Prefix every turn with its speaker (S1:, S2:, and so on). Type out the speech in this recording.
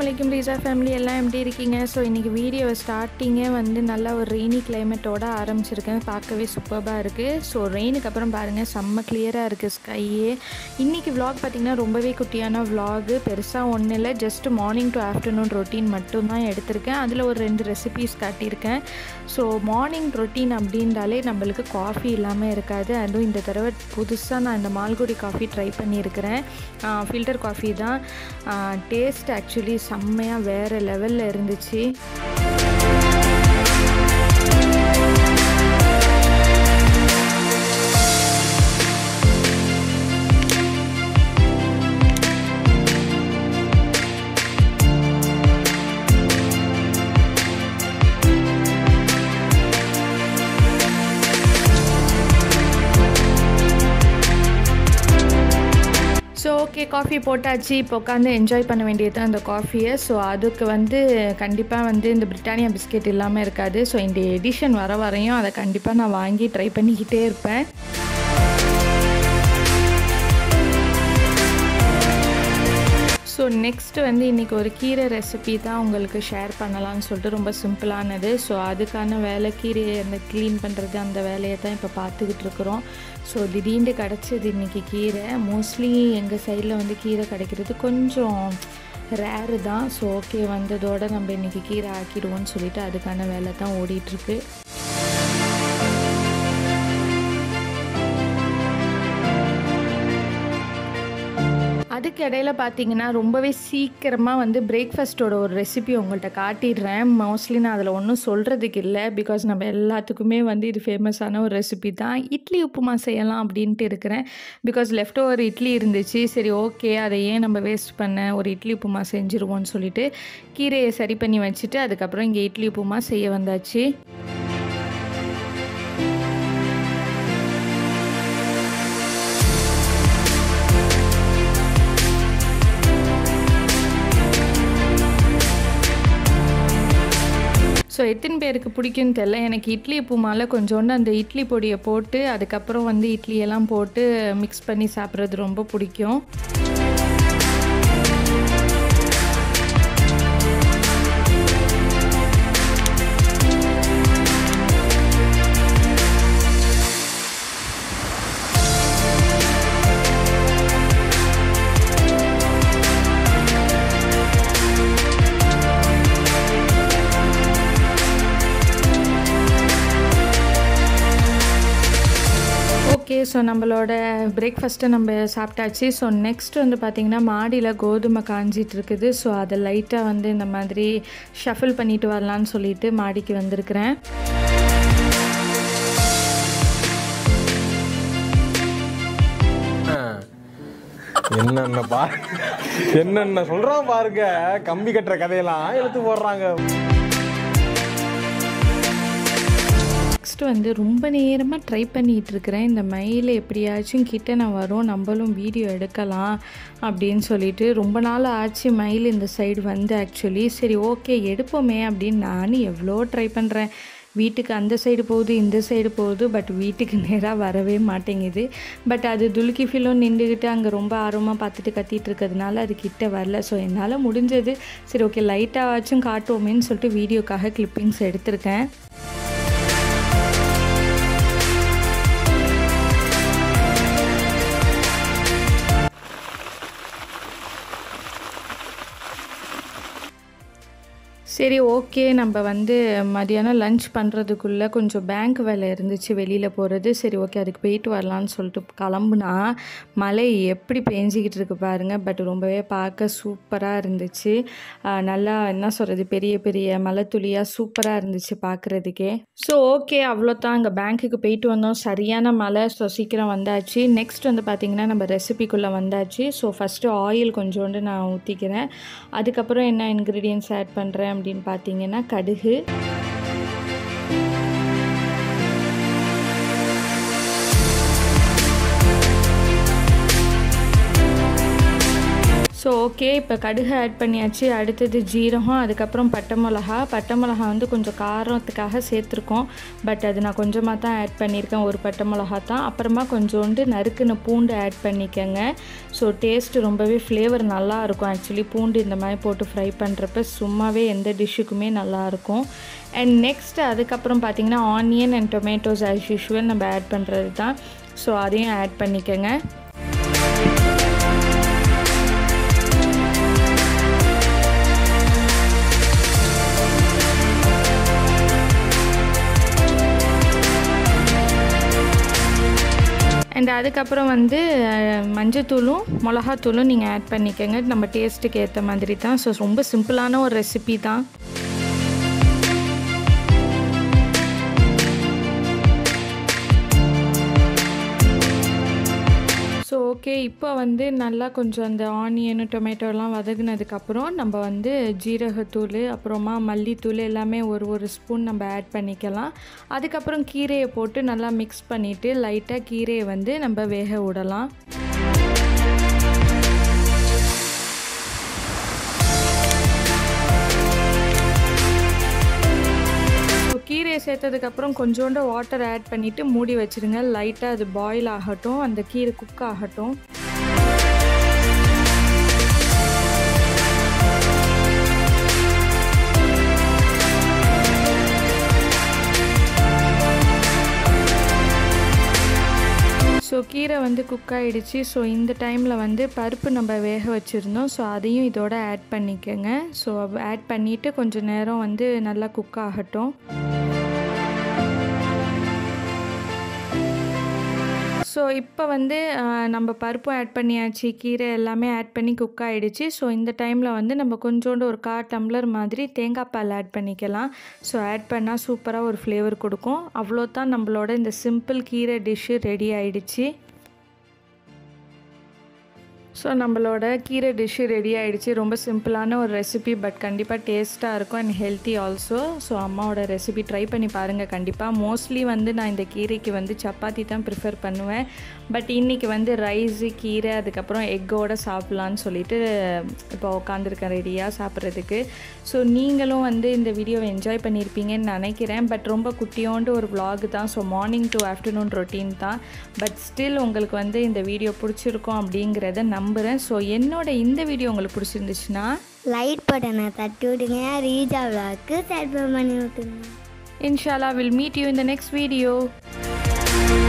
S1: வலைக்கம் ரீசா ஃபேமிலி எல்லாம் எப்படி இருக்கீங்க ஸோ இன்றைக்கி வீடியோ ஸ்டார்டிங்கே வந்து நல்லா ஒரு ரெய்னி கிளைமேட்டோட ஆரம்பிச்சிருக்கேன் பார்க்கவே சூப்பராக இருக்குது ஸோ ரெயினுக்கு அப்புறம் பாருங்கள் செம்ம கிளியராக இருக்குது ஸ்கையே இன்றைக்கி vlog பார்த்திங்கன்னா ரொம்பவே குட்டியான vlog பெருசாக ஒன்றும் இல்லை just morning to afternoon routine மட்டும்தான் எடுத்திருக்கேன் அதில் ஒரு ரெண்டு ரெசிபீஸ் காட்டியிருக்கேன் ஸோ மார்னிங் ரொட்டீன் அப்படின்றாலே நம்மளுக்கு காஃபி இல்லாமல் இருக்காது அதுவும் இந்த தடவை புதுசாக நான் இந்த மால்குடி காஃபி ட்ரை பண்ணியிருக்கிறேன் ஃபில்டர் காஃபி தான் டேஸ்ட் ஆக்சுவலி செம்மையாக வேறு லெவலில் இருந்துச்சு ஸோ ஓகே காஃபி போட்டாச்சு இப்போ உட்காந்து என்ஜாய் பண்ண வேண்டியது தான் இந்த காஃபியை ஸோ அதுக்கு வந்து கண்டிப்பாக வந்து இந்த பிரிட்டானியா பிஸ்கெட் இல்லாமல் இருக்காது ஸோ இந்த எடிஷன் வர வரையும் அதை கண்டிப்பாக நான் வாங்கி ட்ரை பண்ணிக்கிட்டே இருப்பேன் ஸோ நெக்ஸ்ட் வந்து இன்றைக்கி ஒரு கீரை ரெசிபி தான் உங்களுக்கு ஷேர் பண்ணலாம்னு சொல்லிட்டு ரொம்ப சிம்பிளானது ஸோ அதுக்கான வேலை கீரையை அந்த க்ளீன் பண்ணுறது அந்த வேலையை தான் இப்போ பார்த்துக்கிட்டு இருக்கிறோம் ஸோ திடீர்னு கிடச்சது இன்றைக்கி கீரை மோஸ்ட்லி எங்கள் சைடில் வந்து கீரை கிடைக்கிறது கொஞ்சம் ரேரு தான் ஸோ ஓகே வந்ததோடு நம்ம இன்றைக்கி கீரை ஆக்கிடுவோம்னு சொல்லிட்டு அதுக்கான வேலை தான் ஓடிட்டுருக்கு அதுக்கு இடையில பார்த்தீங்கன்னா ரொம்பவே சீக்கிரமாக வந்து பிரேக்ஃபாஸ்ட்டோட ஒரு ரெசிபி உங்கள்கிட்ட காட்டிடுறேன் மோஸ்ட்லி நான் அதில் ஒன்றும் சொல்கிறதுக்கு இல்லை பிகாஸ் நம்ம எல்லாத்துக்குமே வந்து இது ஃபேமஸான ஒரு ரெசிபி தான் இட்லி உப்புமா செய்யலாம் அப்படின்ட்டு இருக்கிறேன் பிகாஸ் லெஃப்ட் ஓவர் இட்லி இருந்துச்சு சரி ஓகே அதை ஏன் நம்ம வேஸ்ட் பண்ண ஒரு இட்லி உப்புமா செஞ்சுருவோம்னு சொல்லிட்டு கீரையை சரி பண்ணி வச்சுட்டு அதுக்கப்புறம் இங்கே இட்லி உப்புமா செய்ய வந்தாச்சு ஸோ எத்தனை பேருக்கு பிடிக்கும்னு தெரில எனக்கு இட்லி உப்புமால கொஞ்சோண்டு அந்த இட்லி பொடியை போட்டு அதுக்கப்புறம் வந்து இட்லியெல்லாம் போட்டு மிக்ஸ் பண்ணி சாப்பிட்றது ரொம்ப பிடிக்கும் ஓகே ஸோ நம்மளோட பிரேக்ஃபாஸ்ட்டை நம்ம சாப்பிட்டாச்சு ஸோ நெக்ஸ்ட் வந்து பார்த்திங்கன்னா மாடியில் கோதுமை காஞ்சிட்டு இருக்குது ஸோ அதை லைட்டாக வந்து இந்த மாதிரி ஷஃபில் பண்ணிட்டு வரலான்னு சொல்லிட்டு மாடிக்கு வந்திருக்கிறேன்
S2: என்னென்ன பா என்னென்ன சொல்றான் பாருங்க கம்பி கட்டுற கதையெல்லாம் எடுத்து போடுறாங்க
S1: நெக்ஸ்ட் வந்து ரொம்ப நேரமாக ட்ரை பண்ணிகிட்டு இருக்கிறேன் இந்த மயில் எப்படியாச்சும் கிட்ட நான் வரும் நம்மளும் வீடியோ எடுக்கலாம் அப்படின்னு சொல்லிட்டு ரொம்ப நாள் ஆச்சு மயில் இந்த சைடு வந்து ஆக்சுவலி சரி ஓகே எடுப்போமே அப்படின்னு நானும் எவ்வளோ ட்ரை பண்ணுறேன் வீட்டுக்கு அந்த சைடு போகுது இந்த சைடு போகுது பட் வீட்டுக்கு நேராக வரவே மாட்டேங்குது பட் அது துலுக்கி ஃபிலும் நின்றுக்கிட்டு அங்கே ரொம்ப ஆர்வமாக பார்த்துட்டு கத்திட்டு இருக்கிறதுனால அது கிட்ட வரல ஸோ என்னால் முடிஞ்சது சரி ஓகே லைட்டாகாச்சும் காட்டுவோமேன்னு சொல்லிட்டு வீடியோக்காக கிளிப்பிங்ஸ் எடுத்திருக்கேன் சரி ஓகே நம்ம வந்து மதியானம் லஞ்ச் பண்ணுறதுக்குள்ளே கொஞ்சம் பேங்க் வேலை இருந்துச்சு வெளியில் போகிறது சரி ஓகே அதுக்கு போயிட்டு வரலான்னு சொல்லிட்டு கிளம்புனா மழை எப்படி பேஞ்சிக்கிட்டு இருக்கு பாருங்கள் பட் ரொம்பவே பார்க்க சூப்பராக இருந்துச்சு ஆஹ் நல்லா என்ன சொல்கிறது பெரிய பெரிய மழை துளியாக சூப்பராக இருந்துச்சு பார்க்குறதுக்கே ஸோ ஓகே அவ்வளோதான் அங்கே பேங்க்குக்கு போயிட்டு வந்தோம் சரியான மழை ஸோ சீக்கிரம் வந்தாச்சு நெக்ஸ்ட் வந்து பார்த்திங்கன்னா நம்ம ரெசிபிக்குள்ளே வந்தாச்சு ஸோ ஃபஸ்ட்டு ஆயில் கொஞ்சோண்டு நான் ஊற்றிக்கிறேன் அதுக்கப்புறம் என்ன இன்க்ரீடியன்ஸ் ஆட் பண்ணுறேன் அப்படின்னு பார்த்தீங்கன்னா கடுகு ஸோ ஸோ ஓகே இப்போ கடுகு ஆட் பண்ணியாச்சு அடுத்தது ஜீரகம் அதுக்கப்புறம் பட்டை மிளகா பட்டை மிளகா வந்து கொஞ்சம் காரத்துக்காக சேர்த்துருக்கோம் பட் அது நான் கொஞ்சமாக தான் ஆட் பண்ணியிருக்கேன் ஒரு பட்டை மிளகா தான் அப்புறமா கொஞ்சோண்டு நறுக்குன பூண்டு ஆட் பண்ணிக்கோங்க ஸோ டேஸ்ட் ரொம்பவே ஃப்ளேவர் நல்லா இருக்கும் ஆக்சுவலி பூண்டு இந்த மாதிரி போட்டு ஃப்ரை பண்ணுறப்ப சும்மாவே எந்த டிஷ்ஷுக்குமே நல்லாயிருக்கும் அண்ட் நெக்ஸ்ட் அதுக்கப்புறம் பார்த்தீங்கன்னா onion and tomatoes as usual நம்ம ஆட் பண்ணுறது தான் ஸோ அதையும் ஆட் பண்ணிக்கோங்க அண்ட் அதுக்கப்புறம் வந்து அஹ், மஞ்சத்தூளும் மிளகாத்தூளும் நீங்கள் ஆட் பண்ணிக்கோங்க நம்ம டேஸ்ட்டுக்கு ஏற்ற மாதிரி தான் ஸோ ரொம்ப சிம்பிளான ஒரு ரெசிபி தான் ஸோ ஓகே இப்போ வந்து நல்லா கொஞ்சம் அந்த ஆனியன் டொமேட்டோலாம் வதங்கினதுக்கப்புறம் நம்ம வந்து ஜீரகத்தூள் அப்புறமா மல்லித்தூள் எல்லாமே ஒரு ஒரு ஸ்பூன் நம்ம ஆட் பண்ணிக்கலாம் அதுக்கப்புறம் கீரையை போட்டு நல்லா மிக்ஸ் பண்ணிவிட்டு லைட்டாக கீரையை வந்து நம்ம வேக விடலாம் ஸோ கீரையை சேர்த்ததுக்கப்புறம் கொஞ்சோண்டு வாட்டர் ஆட் பண்ணிவிட்டு மூடி வச்சுருங்க லைட்டாக அது பாயில் ஆகட்டும் அந்த கீரை குக் ஆகட்டும் ஸோ கீரை வந்து குக் ஆகிடுச்சு ஸோ இந்த டைமில் வந்து பருப்பு நம்ம வேக வச்சுருந்தோம் ஸோ அதையும் இதோட ஆட் பண்ணிக்கோங்க ஸோ ஆட் பண்ணிவிட்டு கொஞ்சம் நேரம் வந்து நல்லா குக் ஆகட்டும் ஸோ இப்போ வந்து ஆஹ், நம்ம பருப்பும் ஆட் பண்ணியாச்சு கீரை எல்லாமே ஆட் பண்ணி குக் ஆகிடுச்சு ஸோ இந்த டைமில் வந்து நம்ம கொஞ்சோண்டு ஒரு கா டம்ளர் மாதிரி தேங்காய் பால் ஆட் பண்ணிக்கலாம் ஸோ ஆட் பண்ணால் சூப்பராக ஒரு ஃப்ளேவர் கொடுக்கும் அவ்வளோ தான் நம்மளோட இந்த சிம்பிள் கீரை டிஷ்ஷு ரெடி ஆயிடுச்சு ஸோ நம்மளோட கீரை டிஷ்ஷு ரெடி ஆயிடுச்சு ரொம்ப சிம்பிளான ஒரு ரெசிபி பட் கண்டிப்பாக டேஸ்ட்டாக இருக்கும் அண்ட் ஹெல்த்தி ஆல்சோ ஸோ அம்மாவோட ரெசிபி ட்ரை பண்ணி பாருங்கள் கண்டிப்பாக மோஸ்ட்லி வந்து நான் இந்த கீரைக்கு வந்து சப்பாத்தி தான் ப்ரிஃபர் பண்ணுவேன் பட் இன்றைக்கி வந்து ரைஸு கீரை அதுக்கப்புறம் எக்கோடு சாப்பிட்லான்னு சொல்லிட்டு இப்போ உட்காந்துருக்கேன் ரெடியாக சாப்பிட்றதுக்கு ஸோ நீங்களும் வந்து இந்த வீடியோவை என்ஜாய் பண்ணியிருப்பீங்கன்னு நினைக்கிறேன் பட் ரொம்ப குட்டியோண்டு ஒரு vlog தான் so morning to afternoon routine தான் பட் ஸ்டில் உங்களுக்கு வந்து இந்த வீடியோ பிடிச்சிருக்கும் அப்படிங்கிறத நம்புகிறேன் ஸோ என்னோட இந்த வீடியோ உங்களுக்கு பிடிச்சிருந்துச்சுன்னா
S3: லைட் பட்டனை தட்டி விடுங்க ரீஜா விளாக்கு சர்வ் பண்ணி விட்டுருங்க
S1: இன்ஷாலா will meet you in the next video